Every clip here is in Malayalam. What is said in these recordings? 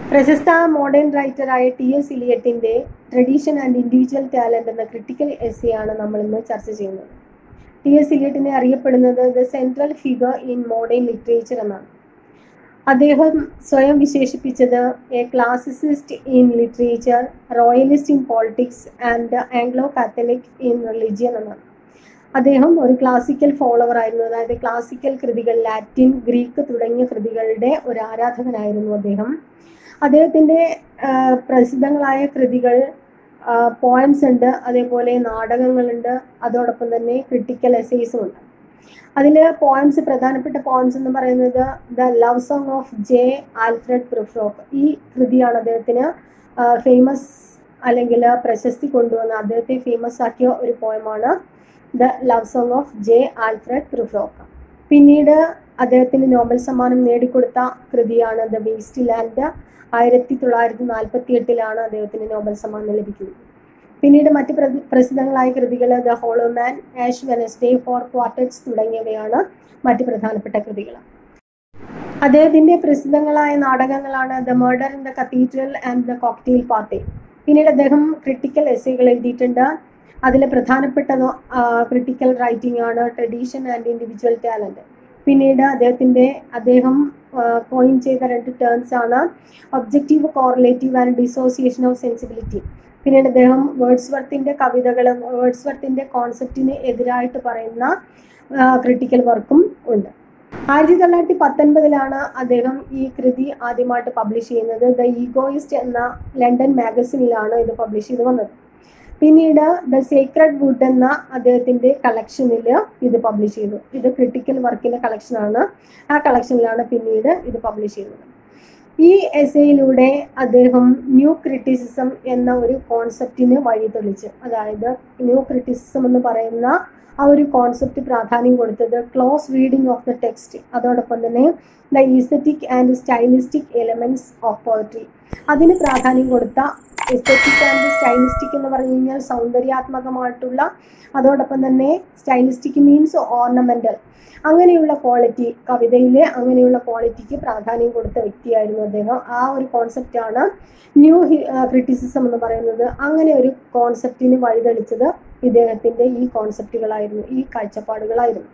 പ്രശസ്ത മോഡേൺ റൈറ്ററായ ടി എസ് ഇലിയറ്റിൻ്റെ ട്രഡീഷൻ ആൻഡ് ഇൻഡിവിജ്വൽ ടാലൻറ്റ് എന്ന ക്രിട്ടിക്കൽ എസ് ആണ് നമ്മൾ ഇന്ന് ചർച്ച ചെയ്യുന്നത് ടി എസ് ഇലിയറ്റിനെ അറിയപ്പെടുന്നത് the central figure in modern literature എന്നാണ് അദ്ദേഹം സ്വയം വിശേഷിപ്പിച്ചത് a classicist in literature royalist in politics and Anglo Catholic in religion എന്നാണ് അദ്ദേഹം ഒരു ക്ലാസിക്കൽ ഫോളോവർ ആയിരുന്നു അതായത് ക്ലാസിക്കൽ കൃതികൾ ലാറ്റിൻ ഗ്രീക്ക് തുടങ്ങിയ കൃതികളുടെ ഒരു ആരാധകനായിരുന്നു അദ്ദേഹം അദ്ദേഹത്തിൻ്റെ പ്രസിദ്ധങ്ങളായ കൃതികൾ പോയംസ് ഉണ്ട് അതേപോലെ നാടകങ്ങളുണ്ട് അതോടൊപ്പം തന്നെ ക്രിട്ടിക്കൽ എസേസും ഉണ്ട് അതിൽ പോയംസ് പ്രധാനപ്പെട്ട പോയംസ് എന്ന് പറയുന്നത് the love song of J Alfred Prufrock ഈ കൃതിയാണ് അദ്ദേഹത്തിന് ഫേമസ് അല്ലെങ്കിൽ പ്രശസ്തി കൊണ്ടുവന്ന അദ്ദേഹത്തെ ഫേമസ് ആക്കിയ ഒരു പോയമാണ് the love song of J Alfred Prufrock പിന്നീട് അദ്ദേഹത്തിന് നോബൽ സമ്മാനം നേടിക്കൊടുത്ത കൃതിയാണ് ദ വേസ്റ്റ് ലാൻഡ് ആയിരത്തി തൊള്ളായിരത്തി നാൽപ്പത്തി എട്ടിലാണ് അദ്ദേഹത്തിന് നോബൽ സമ്മാനം ലഭിക്കുന്നത് പിന്നീട് മറ്റ് പ്രസിദ്ധങ്ങളായ കൃതികൾ the hollow men Ash Wednesday four quartets തുടങ്ങിയവയാണ് മറ്റ് പ്രധാനപ്പെട്ട കൃതികൾ അദ്ദേഹത്തിൻ്റെ പ്രസിദ്ധങ്ങളായ നാടകങ്ങളാണ് the murder in the cathedral and the cocktail party പിന്നീട് അദ്ദേഹം ക്രിട്ടിക്കൽ എസ്സേകൾ എഴുതിയിട്ടുണ്ട് അതിൽ പ്രധാനപ്പെട്ട ക്രിട്ടിക്കൽ റൈറ്റിംഗ് ആണ് ട്രഡീഷൻ ആൻഡ് ഇൻഡിവിജ്വൽ ടാലൻറ്റ് പിന്നീട് അദ്ദേഹത്തിൻ്റെ അദ്ദേഹം കോയിൻ ചെയ്ത രണ്ട് ടേംസ് ആണ് objective correlative and dissociation of sensibility പിന്നീട് അദ്ദേഹം വേർഡ്സ് വർത്തിൻ്റെ കവിതകൾ വേർഡ്സ് വർത്തിൻ്റെ കോൺസെപ്റ്റിന് എതിരായിട്ട് പറയുന്ന ക്രിട്ടിക്കൽ വർക്കും ഉണ്ട് ആയിരത്തി തൊള്ളായിരത്തി പത്തൊൻപതിലാണ് അദ്ദേഹം ഈ കൃതി ആദ്യമായിട്ട് പബ്ലിഷ് ചെയ്യുന്നത് ദ ഈഗോയിസ്റ്റ് എന്ന ലണ്ടൻ മാഗസിനിലാണ് ഇത് പബ്ലിഷ് ചെയ്ത് വന്നത് പിന്നീട് ദ സീക്രട്ട് വുഡ് എന്ന അദ്ദേഹത്തിൻ്റെ കളക്ഷനിൽ ഇത് പബ്ലിഷ് ചെയ്തു ഇത് ക്രിട്ടിക്കൽ വർക്കിൻ്റെ കളക്ഷനാണ് ആ കളക്ഷനിലാണ് പിന്നീട് ഇത് പബ്ലിഷ് ചെയ്യുന്നത് ഈ എസയിലൂടെ അദ്ദേഹം ന്യൂ ക്രിറ്റിസിസം എന്ന ഒരു കോൺസെപ്റ്റിന് വഴി തെളിച്ചു അതായത് ന്യൂ ക്രിറ്റിസിസം എന്ന് പറയുന്ന ആ ഒരു കോൺസെപ്റ്റ് പ്രാധാന്യം കൊടുത്തത് close reading of the text അതോടൊപ്പം തന്നെ the aesthetic and stylistic elements of poetry അതിന് പ്രാധാന്യം കൊടുത്ത എസ്തറ്റിക് ആൻഡ് സ്റ്റൈലിസ്റ്റിക് എന്ന് പറഞ്ഞു കഴിഞ്ഞാൽ സൗന്ദര്യാത്മകമായിട്ടുള്ള അതോടൊപ്പം തന്നെ സ്റ്റൈലിസ്റ്റിക് മീൻസ് ഓർണമെൻ്റൽ അങ്ങനെയുള്ള ക്വാളിറ്റി കവിതയിലെ അങ്ങനെയുള്ള ക്വാളിറ്റിക്ക് പ്രാധാന്യം കൊടുത്ത വ്യക്തിയായിരുന്നു അദ്ദേഹം ആ ഒരു കോൺസെപ്റ്റാണ് ന്യൂ ക്രിറ്റിസിസം എന്ന് പറയുന്നത് അങ്ങനെ ഒരു കോൺസെപ്റ്റിന് വഴിതെളിച്ചത് ഇദ്ദേഹത്തിൻ്റെ ഈ കോൺസെപ്റ്റുകളായിരുന്നു ഈ കാഴ്ചപ്പാടുകളായിരുന്നു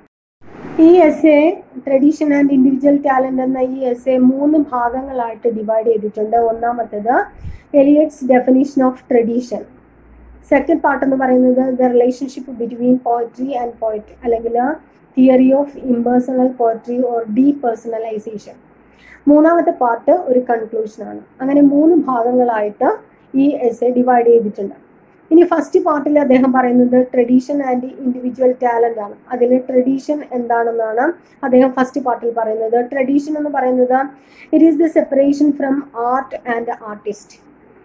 ഈ essay tradition and individual talent എന്ന ഈ എസ് എ മൂന്ന് ഭാഗങ്ങളായിട്ട് ഡിവൈഡ് ചെയ്തിട്ടുണ്ട് ഒന്നാമത്തേത് Eliot's definition of tradition second part എന്ന് പറയുന്നത് the relationship between poetry and poet അല്ലെങ്കിൽ theory of impersonal poetry or depersonalization മൂന്നാമത്തെ പാർട്ട് ഒരു കൺക്ലൂഷനാണ് അങ്ങനെ മൂന്ന് ഭാഗങ്ങളായിട്ട് ഈ എസ് എ ഡിവൈഡ് ചെയ്തിട്ടുണ്ട് ഇനി ഫസ്റ്റ് പാർട്ടിൽ അദ്ദേഹം പറയുന്നത് ട്രഡീഷൻ ആൻഡ് ഇൻഡിവിജ്വൽ ടാലൻ്റ് ആണ് അതിൽ ട്രഡീഷൻ എന്താണെന്നാണ് അദ്ദേഹം ഫസ്റ്റ് പാർട്ടിൽ പറയുന്നത് ട്രഡീഷൻ എന്ന് പറയുന്നത് it is the separation from art and artist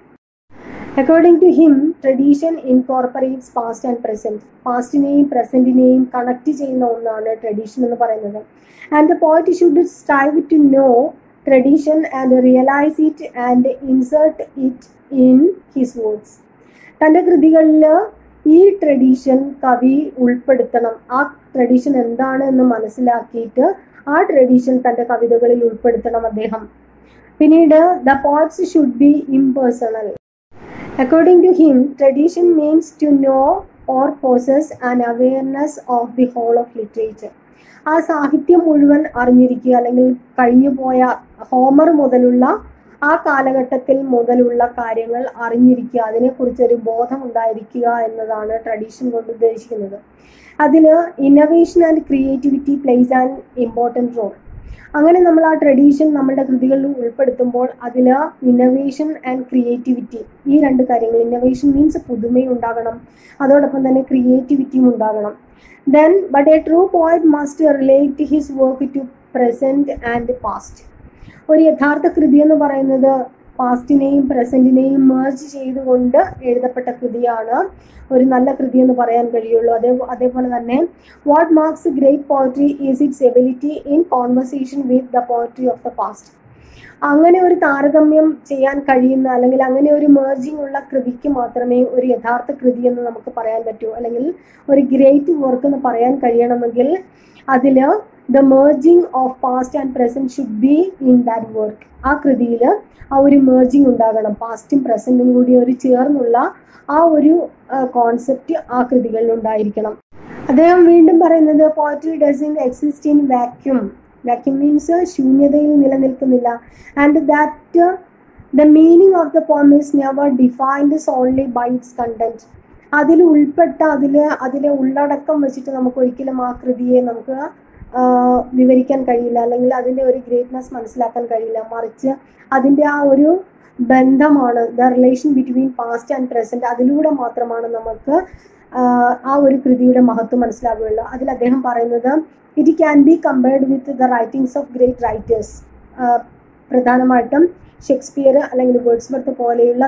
according to him tradition incorporates past and present പാസ്റ്റിനെയും പ്രസൻറ്റിനെയും കണക്ട് ചെയ്യുന്ന ഒന്നാണ് ട്രഡീഷൻ എന്ന് പറയുന്നത് and the poet should strive to know tradition and realise it and insert it in his words തൻ്റെ കൃതികളിൽ ഈ ട്രഡീഷൻ കവി ഉൾപ്പെടുത്തണം ആ ട്രഡീഷൻ എന്താണ് എന്ന് മനസ്സിലാക്കിയിട്ട് ആ ട്രഡീഷൻ തൻ്റെ കവിതകളിൽ ഉൾപ്പെടുത്തണം അദ്ദേഹം പിന്നീട് the poets should be impersonal according to him tradition means to know or possess and awareness of the whole of literature ആ സാഹിത്യം മുഴുവൻ അറിഞ്ഞിരിക്കുക അല്ലെങ്കിൽ കഴിഞ്ഞുപോയ ഹോമർ മുതലുള്ള ആ കാലഘട്ടത്തിൽ മുതലുള്ള കാര്യങ്ങൾ അറിഞ്ഞിരിക്കുക അതിനെക്കുറിച്ചൊരു ബോധം ഉണ്ടായിരിക്കുക എന്നതാണ് ട്രഡീഷൻ കൊണ്ട് ഉദ്ദേശിക്കുന്നത് അതിൽ innovation and creativity plays an important role അങ്ങനെ നമ്മൾ ആ ട്രഡീഷൻ നമ്മുടെ കൃതികളിൽ ഉൾപ്പെടുത്തുമ്പോൾ അതിൽ ഇന്നവേഷൻ ആൻഡ് ക്രിയേറ്റിവിറ്റി ഈ രണ്ട് കാര്യങ്ങൾ ഇന്നവേഷൻ മീൻസ് പുതുമയും ഉണ്ടാകണം അതോടൊപ്പം തന്നെ ക്രിയേറ്റിവിറ്റിയും ഉണ്ടാകണം then but a true point must relate his work to present and past ഒരു യഥാർത്ഥ കൃതി എന്ന് പറയുന്നത് പാസ്റ്റിനെയും പ്രസൻറ്റിനെയും മേർജ് ചെയ്തുകൊണ്ട് എഴുതപ്പെട്ട കൃതിയാണ് ഒരു നല്ല കൃതി എന്ന് പറയാൻ കഴിയുള്ളൂ അതേ അതേപോലെ തന്നെ what marks great poetry is its ability in conversation with the poetry of the past അങ്ങനെ ഒരു താരതമ്യം ചെയ്യാൻ കഴിയുന്ന അല്ലെങ്കിൽ അങ്ങനെ ഒരു മേർജിങ് ഉള്ള കൃതിക്ക് മാത്രമേ ഒരു യഥാർത്ഥ കൃതി എന്ന് നമുക്ക് പറയാൻ പറ്റൂ അല്ലെങ്കിൽ ഒരു ഗ്രേറ്റ് വർക്ക് എന്ന് പറയാൻ കഴിയണമെങ്കിൽ അതിൽ the merging of past and present should be in that work ആ കൃതിയിൽ ആ ഒരു മേർജിങ് ഉണ്ടാകണം പാസ്റ്റും പ്രസൻറ്റും കൂടി ഒരു ചേർന്നുള്ള ആ ഒരു കോൺസെപ്റ്റ് ആ കൃതികളിൽ ഉണ്ടായിരിക്കണം അദ്ദേഹം വീണ്ടും പറയുന്നത് poetry doesn't exist in vacuum vacuum means ശൂന്യതയിൽ നിലനിൽക്കുന്നില്ല and that the meaning of the poem is never defined solely by its content അതിൽ ഉൾപ്പെട്ട അതിൽ അതിലെ ഉള്ളടക്കം വെച്ചിട്ട് നമുക്ക് ഒരിക്കലും ആ കൃതിയെ നമുക്ക് വിവരിക്കാൻ കഴിയില്ല അല്ലെങ്കിൽ അതിൻ്റെ ഒരു ഗ്രേറ്റ്നെസ് മനസ്സിലാക്കാൻ കഴിയില്ല മറിച്ച് അതിൻ്റെ ആ ഒരു ബന്ധമാണ് the relation between past and present അതിലൂടെ മാത്രമാണ് നമുക്ക് ആ ഒരു കൃതിയുടെ മഹത്വം മനസ്സിലാവുകയുള്ളൂ അതിൽ അദ്ദേഹം പറയുന്നത് it can be compared with the writings of great writers പ്രധാനമായിട്ടും ഷേക്സ്പിയർ അല്ലെങ്കിൽ വേർഡ്സ്വർത്ത് പോലെയുള്ള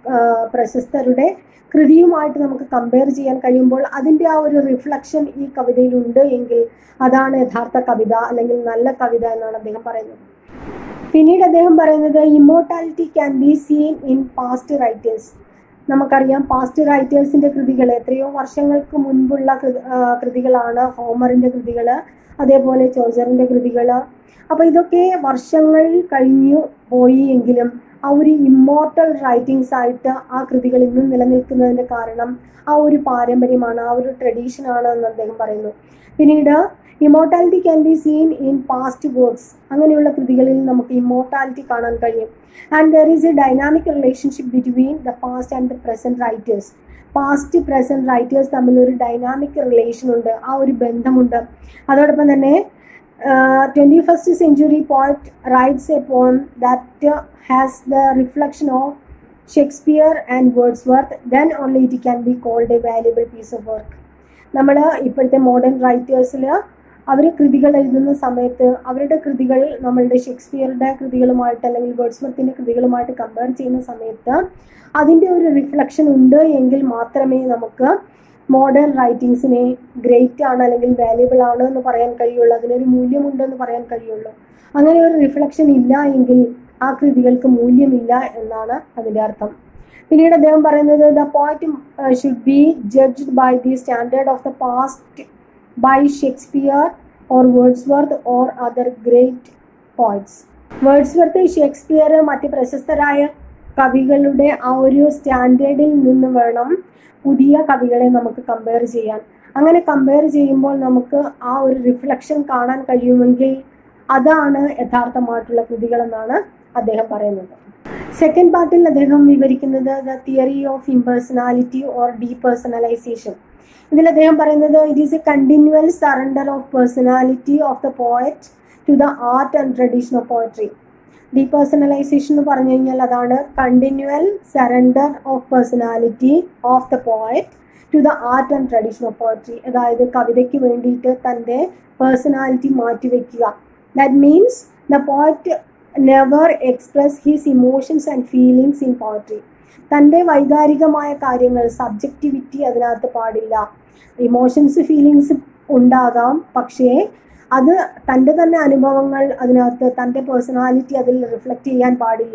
പ്രശസ്തരുടെ കൃതിയുമായിട്ട് നമുക്ക് കമ്പയർ ചെയ്യാൻ കഴിയുമ്പോൾ അതിൻ്റെ ആ ഒരു റിഫ്ലക്ഷൻ ഈ കവിതയിലുണ്ട് എങ്കിൽ അതാണ് യഥാർത്ഥ കവിത അല്ലെങ്കിൽ നല്ല കവിത എന്നാണ് അദ്ദേഹം പറയുന്നത് പിന്നീട് അദ്ദേഹം പറയുന്നത് immortality can be seen in past writers നമുക്കറിയാം പാസ്റ്റ് റൈറ്റേഴ്സിൻ്റെ കൃതികൾ എത്രയോ വർഷങ്ങൾക്ക് മുൻപുള്ള കൃതികളാണ് ഹോമറിൻ്റെ കൃതികൾ അതേപോലെ ചോജറിൻ്റെ കൃതികൾ അപ്പോൾ ഇതൊക്കെ വർഷങ്ങൾ കഴിഞ്ഞു പോയി എങ്കിലും ആ ഒരു ഇമ്മോർട്ടൽ റൈറ്റിങ്സ് ആയിട്ട് ആ കൃതികൾ ഇന്നും നിലനിൽക്കുന്നതിൻ്റെ കാരണം ആ ഒരു പാരമ്പര്യമാണ് ആ ഒരു ട്രഡീഷനാണ് എന്ന് അദ്ദേഹം പറയുന്നു പിന്നീട് immortality can be seen in past works അങ്ങനെയുള്ള കൃതികളിൽ നമുക്ക് ഇമോർട്ടാലിറ്റി കാണാൻ കഴിയും and there is a dynamic relationship between the past and the present writers past present writers തമ്മിൽ ഒരു ഡൈനാമിക് റിലേഷൻ ഉണ്ട് ആ ഒരു ബന്ധമുണ്ട് അതോടൊപ്പം തന്നെ twenty first century poet writes a poem that has the reflection of Shakespeare and Wordsworth then only it can be called a valuable piece of work നമ്മൾ ഇപ്പോഴത്തെ മോഡേൺ റൈറ്റേഴ്സിൽ അവർ കൃതികൾ എഴുതുന്ന സമയത്ത് അവരുടെ കൃതികൾ നമ്മളുടെ ഷേക്സ്പിയറുടെ കൃതികളുമായിട്ട് അല്ലെങ്കിൽ വേർഡ്സ്വർത്തിൻ്റെ കൃതികളുമായിട്ട് കമ്പയർ ചെയ്യുന്ന സമയത്ത് അതിൻ്റെ ഒരു റിഫ്ലക്ഷൻ ഉണ്ട് എങ്കിൽ മാത്രമേ നമുക്ക് മോഡേൺ റൈറ്റിങ്സിനെ ഗ്രേറ്റ് ആണ് അല്ലെങ്കിൽ വാല്യുബിൾ ആണ് എന്ന് പറയാൻ കഴിയുള്ളൂ അതിനൊരു മൂല്യമുണ്ടെന്ന് പറയാൻ കഴിയുള്ളൂ അങ്ങനെ ഒരു റിഫ്ലക്ഷൻ ഇല്ല എങ്കിൽ ആ കൃതികൾക്ക് മൂല്യമില്ല എന്നാണ് അതിൻ്റെ അർത്ഥം പിന്നീട് അദ്ദേഹം പറയുന്നത് ദ പോയിന്റ് should be judged by the standard of the past by Shakespeare or Wordsworth or other great poets Wordsworth Shakespeare മറ്റ് പ്രശസ്തരായ കവികളുടെ ആ ഒരു സ്റ്റാൻഡേർഡിൽ നിന്ന് വേണം പുതിയ കവികളെ നമുക്ക് കമ്പയർ ചെയ്യാൻ അങ്ങനെ കമ്പയർ ചെയ്യുമ്പോൾ നമുക്ക് ആ ഒരു റിഫ്ലക്ഷൻ കാണാൻ കഴിയുമെങ്കിൽ അതാണ് യഥാർത്ഥമായിട്ടുള്ള കൃതികളെന്നാണ് അദ്ദേഹം പറയുന്നത് സെക്കൻഡ് പാർട്ടിൽ അദ്ദേഹം വിവരിക്കുന്നത് the theory of impersonality or depersonalisation ഇതിൽ അദ്ദേഹം പറയുന്നത് it is a continual surrender of personality of the poet to the art and tradition of poetry depersonalisation എന്ന് പറഞ്ഞു കഴിഞ്ഞാൽ അതാണ് continual surrender of personality of the poet to the art and tradition of poetry അതായത് കവിതയ്ക്ക് വേണ്ടിയിട്ട് തൻ്റെ പേഴ്സണാലിറ്റി മാറ്റിവെക്കുക that means the poet never express his emotions and feelings in poetry തൻ്റെ വൈകാരികമായ കാര്യങ്ങൾ സബ്ജക്റ്റിവിറ്റി അതിനകത്ത് പാടില്ല ഇമോഷൻസ് ഫീലിങ്സ് ഉണ്ടാകാം പക്ഷേ അത് തൻ്റെ തന്നെ അനുഭവങ്ങൾ അതിനകത്ത് തൻ്റെ പേഴ്സണാലിറ്റി അതിൽ റിഫ്ലക്റ്റ് ചെയ്യാൻ പാടില്ല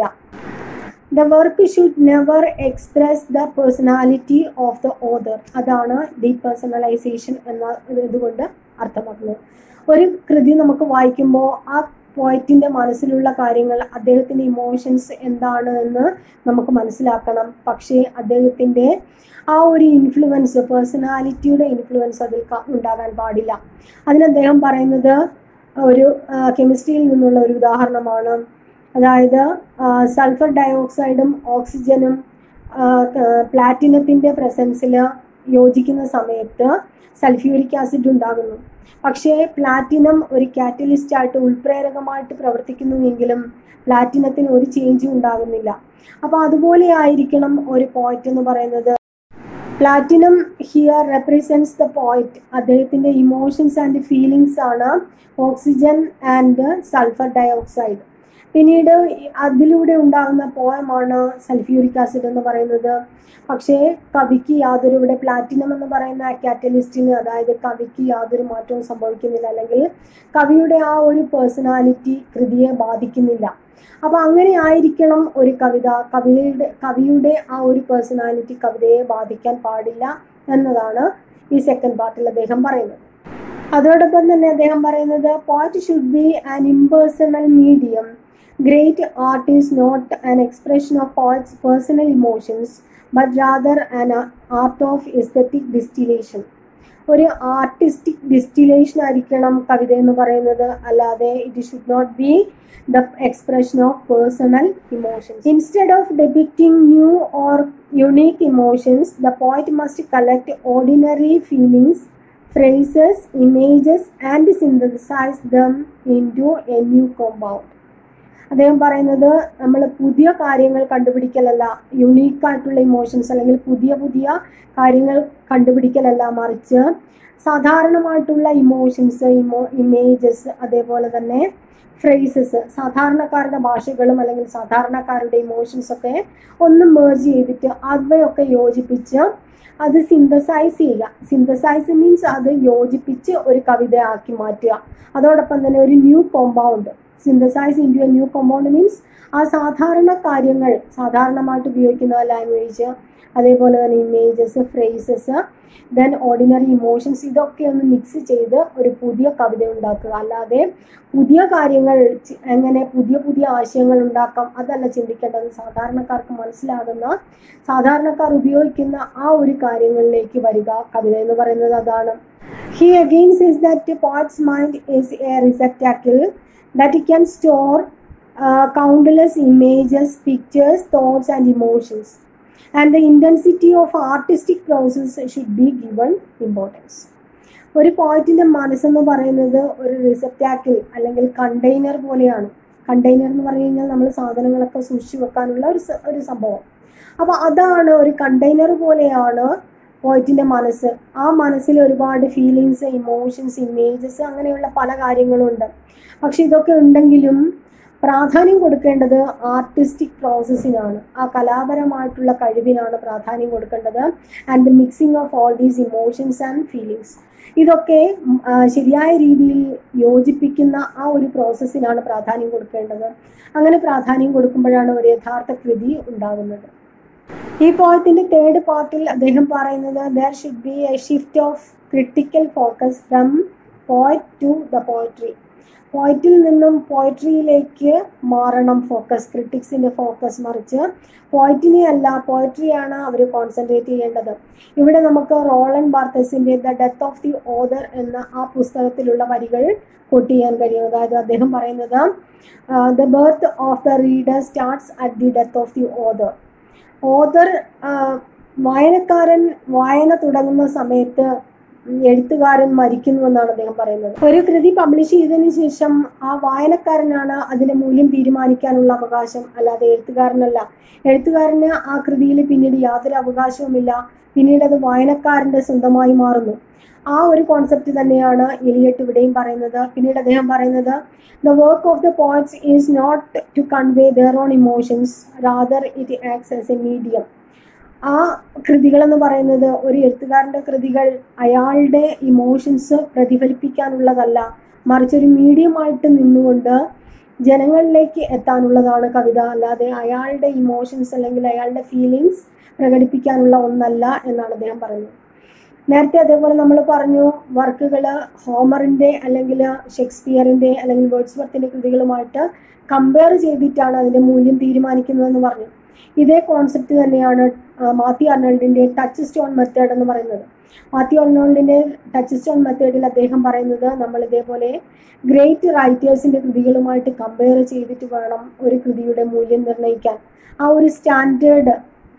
the work should never express the personality of the author അതാണ് ഡീപേഴ്സണലൈസേഷൻ എന്ന ഇതുകൊണ്ട് അർത്ഥമാക്കുന്നത് ഒരു കൃതി നമുക്ക് വായിക്കുമ്പോൾ ആ പോയറ്റിൻ്റെ മനസ്സിലുള്ള കാര്യങ്ങൾ അദ്ദേഹത്തിൻ്റെ ഇമോഷൻസ് എന്താണ് എന്ന് നമുക്ക് മനസ്സിലാക്കണം പക്ഷേ അദ്ദേഹത്തിൻ്റെ ആ ഒരു ഇൻഫ്ലുവൻസ് പേഴ്സണാലിറ്റിയുടെ ഇൻഫ്ലുവൻസ് അതിൽ ഉണ്ടാകാൻ പാടില്ല അതിന് അദ്ദേഹം പറയുന്നത് ഒരു കെമിസ്ട്രിയിൽ നിന്നുള്ള ഒരു ഉദാഹരണമാണ് അതായത് സൾഫർ ഡയോക്സൈഡും ഓക്സിജനും പ്ലാറ്റിനത്തിൻ്റെ പ്രസൻസിൽ യോജിക്കുന്ന സമയത്ത് സൾഫ്യൂരിക് ആസിഡ് ഉണ്ടാകുന്നു പക്ഷേ പ്ലാറ്റിനം ഒരു കാറ്റലിസ്റ്റ് ആയിട്ട് ഉൾപ്രേരകമായിട്ട് പ്രവർത്തിക്കുന്നുവെങ്കിലും പ്ലാറ്റിനത്തിന് ഒരു ചേഞ്ചും ഉണ്ടാകുന്നില്ല അപ്പോൾ അതുപോലെ ആയിരിക്കണം ഒരു പോയിന്റ് എന്ന് പറയുന്നത് പ്ലാറ്റിനം ഹിയർ റെപ്രസെൻറ്റ്സ് ദ പോയിന്റ് അദ്ദേഹത്തിൻ്റെ ഇമോഷൻസ് ആൻഡ് ഫീലിങ്സ് ആണ് ഓക്സിജൻ ആൻഡ് സൾഫർ ഡയോക്സൈഡ് പിന്നീട് അതിലൂടെ ഉണ്ടാകുന്ന പോയമാണ് സൾഫ്യൂരിക് ആസിഡ് എന്ന് പറയുന്നത് പക്ഷേ കവിക്ക് യാതൊരു ഇവിടെ പ്ലാറ്റിനം എന്ന് പറയുന്ന കാറ്റലിസ്റ്റിന് അതായത് കവിക്ക് യാതൊരു മാറ്റവും സംഭവിക്കുന്നില്ല അല്ലെങ്കിൽ കവിയുടെ ആ ഒരു പേഴ്സണാലിറ്റി കൃതിയെ ബാധിക്കുന്നില്ല അപ്പോൾ അങ്ങനെ ആയിരിക്കണം ഒരു കവിത കവിതയുടെ കവിയുടെ ആ ഒരു പേഴ്സണാലിറ്റി കവിതയെ ബാധിക്കാൻ പാടില്ല എന്നതാണ് ഈ സെക്കൻഡ് പാർട്ടിൽ അദ്ദേഹം പറയുന്നത് അതോടൊപ്പം തന്നെ അദ്ദേഹം പറയുന്നത് poet should be an impersonal medium great art is not an expression of poet's personal emotions but rather an art of aesthetic distillation ഒരു ആർട്ടിസ്റ്റിക് ഡിസ്റ്റിലേഷൻ ആയിരിക്കണം കവിത എന്ന് പറയുന്നത് അല്ലാതെ it should not be the expression of personal emotions instead of depicting new or unique emotions the poet must collect ordinary feelings phrases, images and synthesize them into a new compound. അദ്ദേഹം പറയുന്നത് നമ്മൾ പുതിയ കാര്യങ്ങൾ കണ്ടുപിടിക്കലല്ല യുണീക്കായിട്ടുള്ള ഇമോഷൻസ് അല്ലെങ്കിൽ പുതിയ പുതിയ കാര്യങ്ങൾ കണ്ടുപിടിക്കലല്ല മറിച്ച് സാധാരണമായിട്ടുള്ള ഇമോഷൻസ് ഇമോ ഇമേജസ് അതേപോലെ തന്നെ ഫ്രേസസ് സാധാരണക്കാരുടെ ഭാഷകളും അല്ലെങ്കിൽ സാധാരണക്കാരുടെ ഇമോഷൻസ് ഒക്കെ ഒന്ന് മേർജ് ചെയ്തിട്ട് അവയൊക്കെ യോജിപ്പിച്ച് അത് സിന്തസൈസ് ചെയ്യുക സിന്തസൈസ് മീൻസ് അത് യോജിപ്പിച്ച് ഒരു കവിതയാക്കി മാറ്റുക അതോടൊപ്പം തന്നെ ഒരു new compound synthesise into a new compound means ആ സാധാരണ കാര്യങ്ങൾ സാധാരണമായിട്ട് ഉപയോഗിക്കുന്ന ലാംഗ്വേജ് അതേപോലെ തന്നെ images phrases then ordinary emotions ഇതൊക്കെ ഒന്ന് മിക്സ് ചെയ്ത് ഒരു പുതിയ കവിത ഉണ്ടാക്കുക അല്ലാതെ പുതിയ കാര്യങ്ങൾ ചി- എങ്ങനെ പുതിയ പുതിയ ആശയങ്ങൾ ഉണ്ടാക്കാം അതല്ല ചിന്തിക്കേണ്ടത് സാധാരണക്കാർക്ക് മനസ്സിലാകുന്ന സാധാരണക്കാർ ഉപയോഗിക്കുന്ന ആ ഒരു കാര്യങ്ങളിലേക്ക് വരിക കവിത എന്ന് പറയുന്നത് അതാണ് he again says that poet's mind is a receptacle that can store countless images pictures thoughts and emotions and the intensity of artistic process should be given importance ഒരു പോയിന്റിന്റെ മനസ്സെന്ന് പറയുന്നത് ഒരു റിസെപ്റ്റാക്കിൾ അല്ലെങ്കിൽ കണ്ടെയ്നർ പോലെയാണ് കണ്ടെയ്നർ എന്ന് പറഞ്ഞു കഴിഞ്ഞാൽ നമ്മൾ സാധനങ്ങളൊക്കെ സൂക്ഷിച്ചു വെക്കാനുള്ള ഒരു സ- ഒരു സംഭവം അപ്പോൾ അതാണ് ഒരു കണ്ടെയ്നർ പോലെയാണ് പോയിറ്റിന്റെ മനസ്സ് ആ മനസ്സിൽ ഒരുപാട് ഫീലിങ്സ് ഇമോഷൻസ് ഇമേജസ് അങ്ങനെയുള്ള പല കാര്യങ്ങളും ഉണ്ട് പക്ഷെ ഇതൊക്കെ ഉണ്ടെങ്കിലും പ്രാധാന്യം കൊടുക്കേണ്ടത് ആർട്ടിസ്റ്റിക് പ്രോസസ്സിനാണ് ആ കലാപരമായിട്ടുള്ള കഴിവിനാണ് പ്രാധാന്യം കൊടുക്കേണ്ടത് and the mixing of all these emotions and feelings ഇതൊക്കെ ഉം, ആ, ശരിയായ രീതിയിൽ യോജിപ്പിക്കുന്ന ആ ഒരു പ്രോസസ്സിനാണ് പ്രാധാന്യം കൊടുക്കേണ്ടത് അങ്ങനെ പ്രാധാന്യം കൊടുക്കുമ്പോഴാണ് ഒരു യഥാർത്ഥ കൃതി ഉണ്ടാകുന്നത് ഈ പോയത്തിന്റെ തേർഡ് പാർട്ടിൽ അദ്ദേഹം പറയുന്നത് there should be a shift of critical focus from poet to the poetry പോയറ്റിൽ നിന്നും പോയട്രിയിലേക്ക് മാറണം ഫോക്കസ് ക്രിട്ടിക്സിന്റെ ഫോക്കസ് മറിച്ച് പോയറ്റിനെ അല്ല പോയട്രിയാണ് അവർ കോൺസെൻട്രേറ്റ് ചെയ്യേണ്ടത് ഇവിടെ നമുക്ക് റോളൻ ബാർത്തസിന്റെ the death of the author എന്ന ആ പുസ്തകത്തിലുള്ള വരികൾ കൊട്ട് ചെയ്യാൻ കഴിയും അതായത് അദ്ദേഹം പറയുന്നത് the birth of the reader starts at the death of the author author വായനക്കാരൻ വായന തുടങ്ങുന്ന സമയത്ത് എഴുത്തുകാരൻ മരിക്കുന്നു എന്നാണ് അദ്ദേഹം പറയുന്നത് ഒരു കൃതി പബ്ലിഷ് ചെയ്തതിനു ശേഷം ആ വായനക്കാരനാണ് അതിന്റെ മൂല്യം തീരുമാനിക്കാനുള്ള അവകാശം അല്ലാതെ എഴുത്തുകാരനല്ല എഴുത്തുകാരന് ആ കൃതിയിൽ പിന്നീട് യാതൊരു അവകാശവുമില്ല പിന്നീട് അത് വായനക്കാരന്റെ സ്വന്തമായി മാറുന്നു ആ ഒരു കോൺസെപ്റ്റ് തന്നെയാണ് എലിയട്ട് ഇവിടെയും പറയുന്നത് പിന്നീട് അദ്ദേഹം പറയുന്നത് the work of the poets is not to convey their own emotions rather it acts as a medium ആ കൃതികൾ എന്ന് പറയുന്നത് ഒരു എഴുത്തുകാരൻ്റെ കൃതികൾ അയാളുടെ ഇമോഷൻസ് പ്രതിഫലിപ്പിക്കാനുള്ളതല്ല മറിച്ച് ഒരു മീഡിയമായിട്ട് നിന്നുകൊണ്ട് ജനങ്ങളിലേക്ക് എത്താനുള്ളതാണ് കവിത അല്ലാതെ അയാളുടെ ഇമോഷൻസ് അല്ലെങ്കിൽ അയാളുടെ ഫീലിങ്സ് പ്രകടിപ്പിക്കാനുള്ള ഒന്നല്ല എന്നാണ് അദ്ദേഹം പറയുന്നത് നേരത്തെ അതേപോലെ നമ്മൾ പറഞ്ഞു വർക്കുകൾ ഹോമറിൻ്റെ അല്ലെങ്കിൽ ഷേക്സ്പിയറിൻ്റെ അല്ലെങ്കിൽ വേർഡ്സ്വർത്തിൻ്റെ കൃതികളുമായിട്ട് കമ്പയർ ചെയ്തിട്ടാണ് അതിൻ്റെ മൂല്യം തീരുമാനിക്കുന്നതെന്ന് പറഞ്ഞു ഇതേ കോൺസെപ്റ്റ് തന്നെയാണ് ആ, മാത്യു അർണോൾഡിൻ്റെ ടച്ച് സ്റ്റോൺ മെത്തേഡ് എന്ന് പറയുന്നത് മാത്യു അർണോൾഡിൻ്റെ ടച്ച് സ്റ്റോൺ മെത്തേഡിൽ അദ്ദേഹം പറയുന്നത് നമ്മൾ ഇതേപോലെ ഗ്രേറ്റ് റൈറ്റേഴ്സിൻ്റെ കൃതികളുമായിട്ട് കമ്പയർ ചെയ്തിട്ട് വേണം ഒരു കൃതിയുടെ മൂല്യം നിർണ്ണയിക്കാൻ ആ ഒരു സ്റ്റാൻഡേർഡ്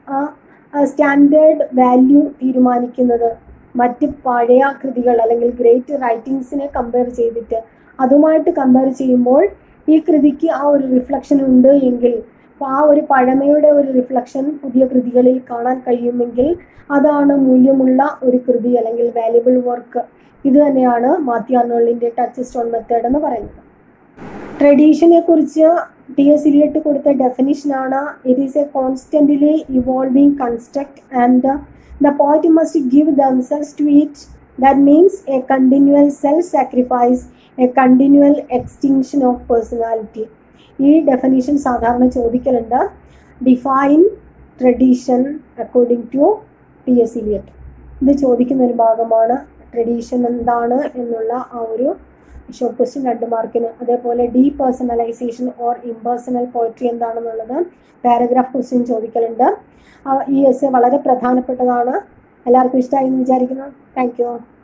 ആ സ്റ്റാൻഡേർഡ് വാല്യൂ തീരുമാനിക്കുന്നത് മറ്റ് പഴയ കൃതികൾ അല്ലെങ്കിൽ ഗ്രേറ്റ് റൈറ്റിങ്സിനെ കമ്പയർ ചെയ്തിട്ട് അതുമായിട്ട് കമ്പയർ ചെയ്യുമ്പോൾ ഈ കൃതിക്ക് ആ ഒരു റിഫ്ലക്ഷൻ ഉണ്ട് എങ്കിൽ അപ്പോൾ ആ ഒരു പഴമയുടെ ഒരു റിഫ്ലക്ഷൻ പുതിയ കൃതികളിൽ കാണാൻ കഴിയുമെങ്കിൽ അതാണ് മൂല്യമുള്ള ഒരു കൃതി അല്ലെങ്കിൽ വാല്യുബിൾ വർക്ക് ഇത് തന്നെയാണ് മാത്യു അർണോളിൻ്റെ ടച്ച് സ്റ്റോൺ മെത്തേഡ് എന്ന് പറയുന്നത് ട്രഡീഷനെ കുറിച്ച് ടി എസ് ഇലിയട്ട് കൊടുത്ത ഡെഫിനിഷനാണ് it is a constantly evolving construct and the പോയിന്റ് must give themselves to it that means a continual self sacrifice a continual extinction of personality ഈ ഡെഫിനിഷൻ സാധാരണ ചോദിക്കലുണ്ട് define tradition according to T S Eliot ഇത് ചോദിക്കുന്ന ഒരു ഭാഗമാണ് ട്രഡീഷൻ എന്താണ് എന്നുള്ള ആ ഒരു ഷോർട്ട് ക്വസ്റ്റ്യൻ രണ്ട് മാർക്കിന് അതേപോലെ ഡീപേഴ്സണലൈസേഷൻ ഓർ ഇമ്പേഴ്സണൽ പോയട്രി എന്താണെന്നുള്ളത് പാരഗ്രാഫ് ക്വസ്റ്റ്യൻ ചോദിക്കലുണ്ട് ആ, ഈ എസ് വളരെ പ്രധാനപ്പെട്ടതാണ് എല്ലാവർക്കും ഇഷ്ടമായി എന്ന് വിചാരിക്കുന്നു താങ്ക് യു